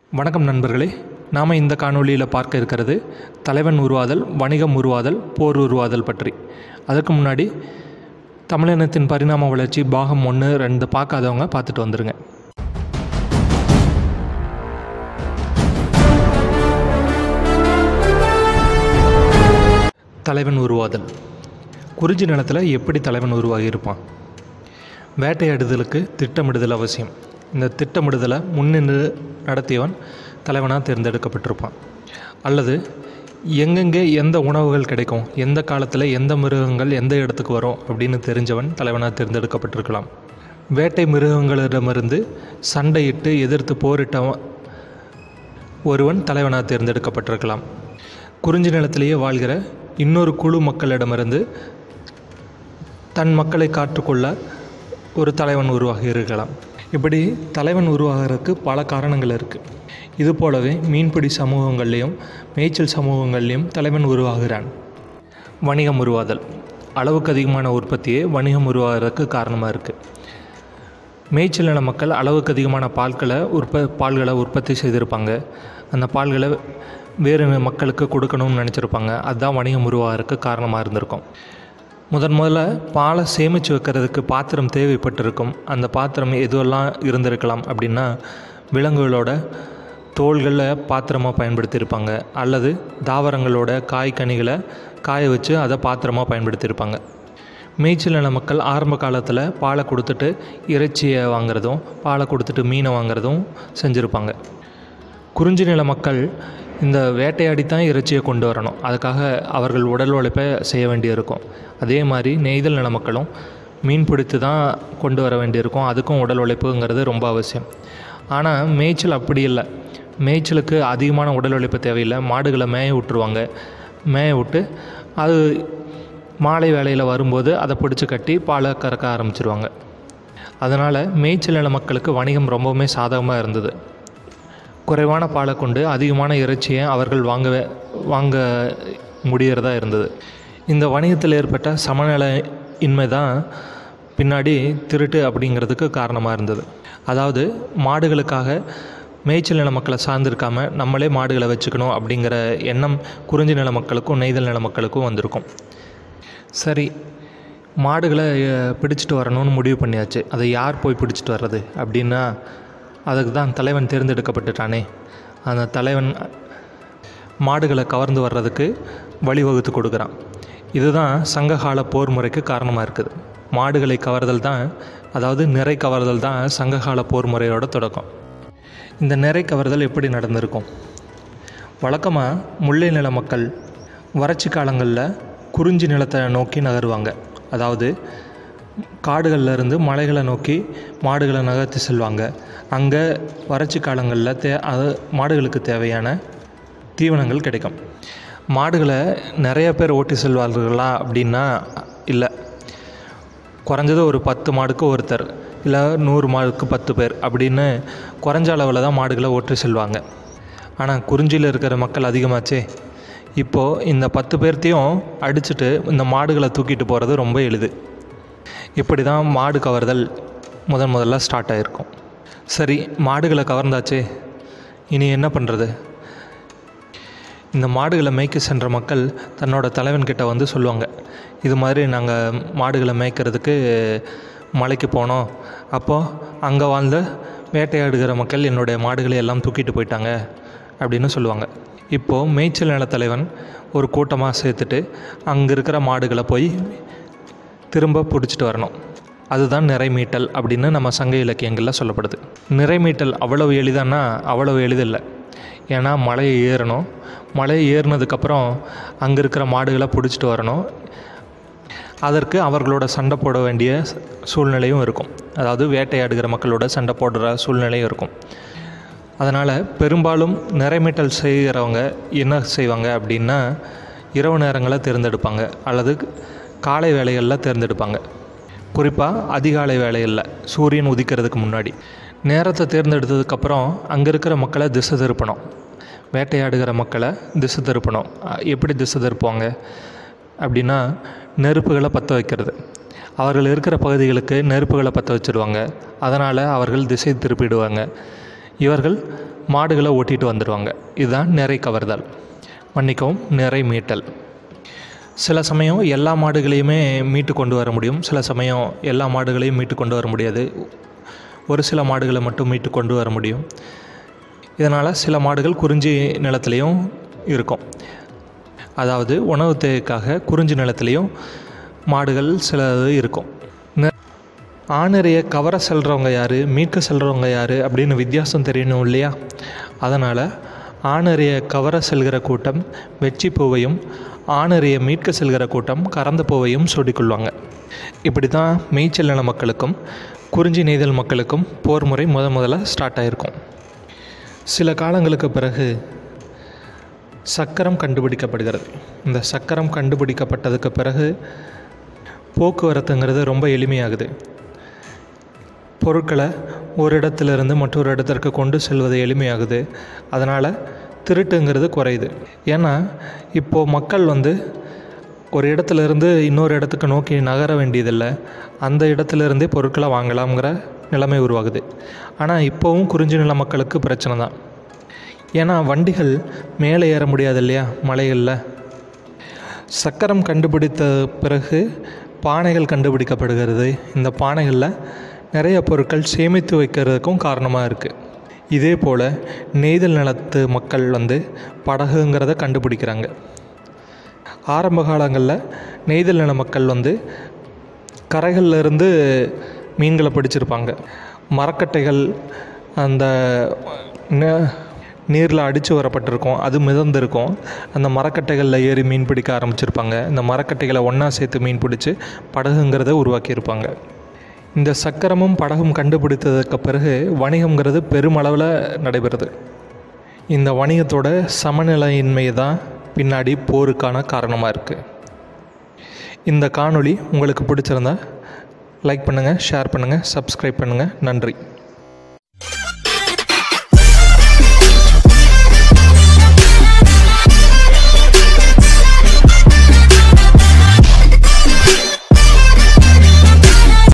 வணக்கம் நண்பர்களே நாம் இந்த காணொளியில் பார்க்க இருக்கிறது தலைவன் உருவாதல் வணிகம் உருவாதல் போர் உருவாதல் பற்றி அதற்கு முன்னாடி தமிழினத்தின் பரிணாம வளர்ச்சி பாகம் ஒன்று ரெண்டு பார்க்காதவங்க பார்த்துட்டு வந்துடுங்க தலைவன் உருவாதல் குறிஞ்சி நிலத்தில் எப்படி தலைவன் உருவாகி இருப்பான் வேட்டையாடுதலுக்கு திட்டமிடுதல் அவசியம் இந்த திட்டமிடுதலை முன்னின்று நடத்தியவன் தலைவனாக தேர்ந்தெடுக்கப்பட்டிருப்பான் அல்லது எங்கெங்கே எந்த உணவுகள் கிடைக்கும் எந்த காலத்தில் எந்த மிருகங்கள் எந்த இடத்துக்கு வரும் அப்படின்னு தெரிஞ்சவன் தலைவனாக தேர்ந்தெடுக்கப்பட்டிருக்கலாம் வேட்டை மிருகங்களிடமிருந்து சண்டையிட்டு எதிர்த்து போரிட்டவன் ஒருவன் தலைவனாக தேர்ந்தெடுக்கப்பட்டிருக்கலாம் குறிஞ்சி நிலத்திலேயே வாழ்கிற இன்னொரு குழு மக்களிடமிருந்து தன் மக்களை காற்றுக்கொள்ள ஒரு தலைவன் உருவாகி இருக்கலாம் இப்படி தலைவன் உருவாகிறதுக்கு பல காரணங்கள் இருக்குது இது போலவே மீன்பிடி சமூகங்கள்லேயும் மேய்ச்சல் சமூகங்கள்லேயும் தலைவன் உருவாகிறான் வணிகம் உருவாதல் அளவுக்கு அதிகமான உற்பத்தியே வணிகம் உருவாகிறதுக்கு காரணமாக இருக்குது மேய்ச்சல் நில மக்கள் அளவுக்கு அதிகமான பால்களை உற்ப பால்களை உற்பத்தி செய்திருப்பாங்க அந்த பால்களை வேறு மக்களுக்கு கொடுக்கணும்னு நினச்சிருப்பாங்க அதுதான் வணிகம் உருவாகிறதுக்கு காரணமாக இருந்திருக்கும் முதன் முதல்ல பாலை சேமித்து வைக்கிறதுக்கு பாத்திரம் தேவைப்பட்டிருக்கும் அந்த பாத்திரம் எதுவெல்லாம் இருந்திருக்கலாம் அப்படின்னா விலங்குகளோட தோள்களில் பாத்திரமாக பயன்படுத்தியிருப்பாங்க அல்லது தாவரங்களோட காய் கனிகளை காய வச்சு அதை பாத்திரமாக பயன்படுத்தியிருப்பாங்க மேய்ச்சல் நில மக்கள் ஆரம்ப காலத்தில் பாலை கொடுத்துட்டு இறைச்சியை வாங்குறதும் பாலை கொடுத்துட்டு மீனை வாங்குறதும் செஞ்சுருப்பாங்க குறிஞ்சி நில மக்கள் இந்த வேட்டையாடி தான் இறைச்சியை கொண்டு வரணும் அதுக்காக அவர்கள் உடல் உழைப்பை செய்ய வேண்டியிருக்கும் அதே மாதிரி நெய்தல் நில மக்களும் மீன் பிடித்து தான் கொண்டு வர வேண்டியிருக்கும் அதுக்கும் உடல் உழைப்புங்கிறது ரொம்ப அவசியம் ஆனால் மேய்ச்சல் அப்படி இல்லை மேய்ச்சலுக்கு அதிகமான உடல் உழைப்பு தேவையில்லை மாடுகளை மேய விட்டுருவாங்க மேய விட்டு அது மாலை வேளையில் வரும்போது அதை பிடிச்சி கட்டி பாலை கறக்க ஆரம்பிச்சிருவாங்க அதனால் மேய்ச்சல் நில மக்களுக்கு வணிகம் ரொம்பவுமே சாதகமாக இருந்தது குறைவான பாலை கொண்டு அதிகமான இறைச்சியை அவர்கள் வாங்க வாங்க முடியறதா இருந்தது இந்த வணிகத்தில் ஏற்பட்ட சமநில இன்மை தான் பின்னாடி திருட்டு அப்படிங்கிறதுக்கு காரணமாக இருந்தது அதாவது மாடுகளுக்காக மேய்ச்சல் நில மக்களை சார்ந்திருக்காம நம்மளே மாடுகளை வச்சுக்கணும் அப்படிங்கிற எண்ணம் குறிஞ்சி நில மக்களுக்கும் நெய்தல் நில மக்களுக்கும் வந்திருக்கும் சரி மாடுகளை அஹ், பிடிச்சிட்டு வரணும்னு முடிவு பண்ணியாச்சு அதை யார் போய் பிடிச்சிட்டு வர்றது அப்படின்னா அதுக்கு தான் தலைவன் தேர்ந்தெடுக்கப்பட்டுட்டானே அந்த தலைவன் மாடுகளை கவர்ந்து வர்றதுக்கு வழிவகுத்து கொடுக்குறான் இதுதான் சங்ககால போர் முறைக்கு காரணமாக இருக்குது மாடுகளை கவர்தல் தான் அதாவது நிறை கவர்தல் தான் சங்ககால போர் முறையோட தொடக்கம் இந்த நிறை கவர்தல் எப்படி நடந்திருக்கும் வழக்கமாக முல்லை நில மக்கள் வறட்சி காலங்களில் குறிஞ்சி நிலத்தை நோக்கி நகருவாங்க அதாவது காடுகளில் இருந்து மலைகளை நோக்கி மாடுகளை நகர்த்தி செல்வாங்க அங்கே வறட்சி காலங்களில் தே அது மாடுகளுக்கு தேவையான தீவனங்கள் கிடைக்கும் மாடுகளை நிறைய பேர் ஓட்டி செல்வார்களா அப்படின்னா இல்லை குறைஞ்சது ஒரு பத்து மாடுக்கு ஒருத்தர் இல்லை நூறு மாடுக்கு பத்து பேர் அப்படின்னு குறைஞ்ச அளவில் தான் மாடுகளை ஓட்டி செல்வாங்க ஆனால் குறிஞ்சியில் இருக்கிற மக்கள் அதிகமாச்சே இப்போது இந்த பத்து பேர்த்தையும் அடிச்சுட்டு இந்த மாடுகளை தூக்கிட்டு போகிறது ரொம்ப எளிது இப்படி தான் மாடு கவர்தல் முதன் முதல்ல ஸ்டார்ட் ஆகிருக்கும் சரி மாடுகளை கவர்ந்தாச்சே இனி என்ன பண்ணுறது இந்த மாடுகளை மேய்க்க சென்ற மக்கள் தன்னோட தலைவன்கிட்ட வந்து சொல்லுவாங்க இது மாதிரி நாங்கள் மாடுகளை மேய்க்கிறதுக்கு மலைக்கு போனோம் அப்போது அங்கே வாழ்ந்த வேட்டையாடுகிற மக்கள் என்னுடைய மாடுகளை எல்லாம் தூக்கிட்டு போயிட்டாங்க அப்படின்னு சொல்லுவாங்க இப்போது மேய்ச்சல் நில தலைவன் ஒரு கூட்டமாக சேர்த்துட்டு அங்கே இருக்கிற மாடுகளை போய் திரும்ப பிடிச்சிட்டு வரணும் அதுதான் நிறைமீட்டல் அப்படின்னு நம்ம சங்க இலக்கியங்களில் சொல்லப்படுது நிறைமீட்டல் அவ்வளவு எளிதானா அவ்வளவு எளிதில்லை ஏன்னா மலையை ஏறணும் மலையை ஏறினதுக்கப்புறம் அங்கே இருக்கிற மாடுகளை பிடிச்சிட்டு வரணும் அதற்கு அவர்களோட சண்டை போட வேண்டிய ச- சூழ்நிலையும் இருக்கும் அதாவது வேட்டையாடுகிற மக்களோட சண்டை போடுற சூழ்நிலையும் இருக்கும் அதனால் பெரும்பாலும் நிறைமீட்டல் செய்கிறவங்க என்ன செய்வாங்க அப்படின்னா இரவு நேரங்களை தேர்ந்தெடுப்பாங்க அல்லது காலை வேளைகளில் தேர்ந்தெடுப்பாங்க குறிப்பாக அதிகாலை வேளைகளில் சூரியன் உதிக்கிறதுக்கு முன்னாடி நேரத்தை தேர்ந்தெடுத்ததுக்கப்புறம் அங்கே இருக்கிற மக்களை திசை திருப்பணும் வேட்டையாடுகிற மக்களை திசை திருப்பணும் அஹ் எப்படி திசை திருப்புவாங்க அப்படின்னா நெருப்புகளை பற்ற வைக்கிறது அவர்கள் இருக்கிற பகுதிகளுக்கு நெருப்புகளை பற்ற வச்சுருவாங்க அதனால் அவர்கள் திசை திருப்பிடுவாங்க இவர்கள் மாடுகளை ஓட்டிகிட்டு வந்துடுவாங்க இதுதான் நிறை கவர்தல் மன்னிக்கவும் நிறை மீட்டல் சில சமயம் எல்லா மாடுகளையுமே மீட்டு கொண்டு வர முடியும் சில சமயம் எல்லா மாடுகளையும் மீட்டு கொண்டு வர முடியாது ஒரு சில மாடுகளை மட்டும் மீட்டு கொண்டு வர முடியும் இதனால் சில மாடுகள் குறிஞ்சி நிலத்துலேயும் இருக்கும் அதாவது உணவு தேவைக்காக குறிஞ்சி நிலத்துலேயும் மாடுகள் சிலது இருக்கும் நெ- ஆணிறையை கவர செல்கிறவங்க யார் மீட்க செல்கிறவங்க யார் அப்படின்னு வித்தியாசம் தெரியணும் இல்லையா அதனால் ஆணிறையை கவர செல்கிற கூட்டம் வெச்சி பூவையும் ஆணிறையை மீட்க செல்கிற கூட்டம் கறந்த பூவையும் சூடிக்கொள்வாங்க இப்படி தான் மேய்ச்சல் நில மக்களுக்கும் குறிஞ்சி நெய்தல் மக்களுக்கும் போர் முறை முத முதல்ல ஸ்டார்ட் ஆகிருக்கும் சில காலங்களுக்கு பிறகு சக்கரம் கண்டுபிடிக்கப்படுகிறது இந்த சக்கரம் கண்டுபிடிக்கப்பட்டதுக்கு பிறகு போக்குவரத்துங்கிறது ரொம்ப எளிமையாகுது பொருட்களை ஒரு இடத்துலேருந்து மற்றொரு இடத்திற்கு கொண்டு செல்வது எளிமையாகுது அதனால் திருட்டுங்கிறது குறையுது ஏன்னா இப்போது மக்கள் வந்து ஒரு இடத்துல இருந்து இன்னொரு இடத்துக்கு நோக்கி நகர வேண்டியதில்லை அந்த இடத்துல இருந்தே பொருட்களை வாங்கலாம்ங்கிற நிலைமை உருவாகுது ஆனால் இப்போவும் குறிஞ்சி நில மக்களுக்கு பிரச்சனை தான் ஏன்னா வண்டிகள் மேலே ஏற முடியாது இல்லையா மலைகளில் சக்கரம் கண்டுபிடித்த பிறகு பானைகள் கண்டுபிடிக்கப்படுகிறது இந்த பானைகளில் நிறைய பொருட்கள் சேமித்து வைக்கிறதுக்கும் காரணமாக இருக்குது இதே போல் நெய்தல் நிலத்து மக்கள் வந்து படகுங்கிறத கண்டுபிடிக்கிறாங்க ஆரம்ப காலங்களில் நெய்தல் நில மக்கள் வந்து கரைகள்ல இருந்து மீன்களை பிடிச்சிருப்பாங்க மரக்கட்டைகள் அந்த ந- நீரில் அடித்து வரப்பட்டிருக்கும் அது மிதந்திருக்கும் அந்த மரக்கட்டைகளில் ஏறி மீன் பிடிக்க ஆரம்பிச்சிருப்பாங்க இந்த மரக்கட்டைகளை ஒன்றா சேர்த்து மீன் பிடிச்சி படகுங்கிறத உருவாக்கியிருப்பாங்க இந்த சக்கரமும் படகும் கண்டுபிடித்ததுக்கு பிறகு வணிகம்ங்கிறது பெருமளவில் நடைபெறுது இந்த வணிகத்தோட சமநிலையின்மை தான் பின்னாடி போருக்கான காரணமாக இருக்குது இந்த காணொளி உங்களுக்கு பிடிச்சிருந்தா லைக் பண்ணுங்கள் ஷேர் பண்ணுங்கள் சப்ஸ்கிரைப் பண்ணுங்கள் நன்றி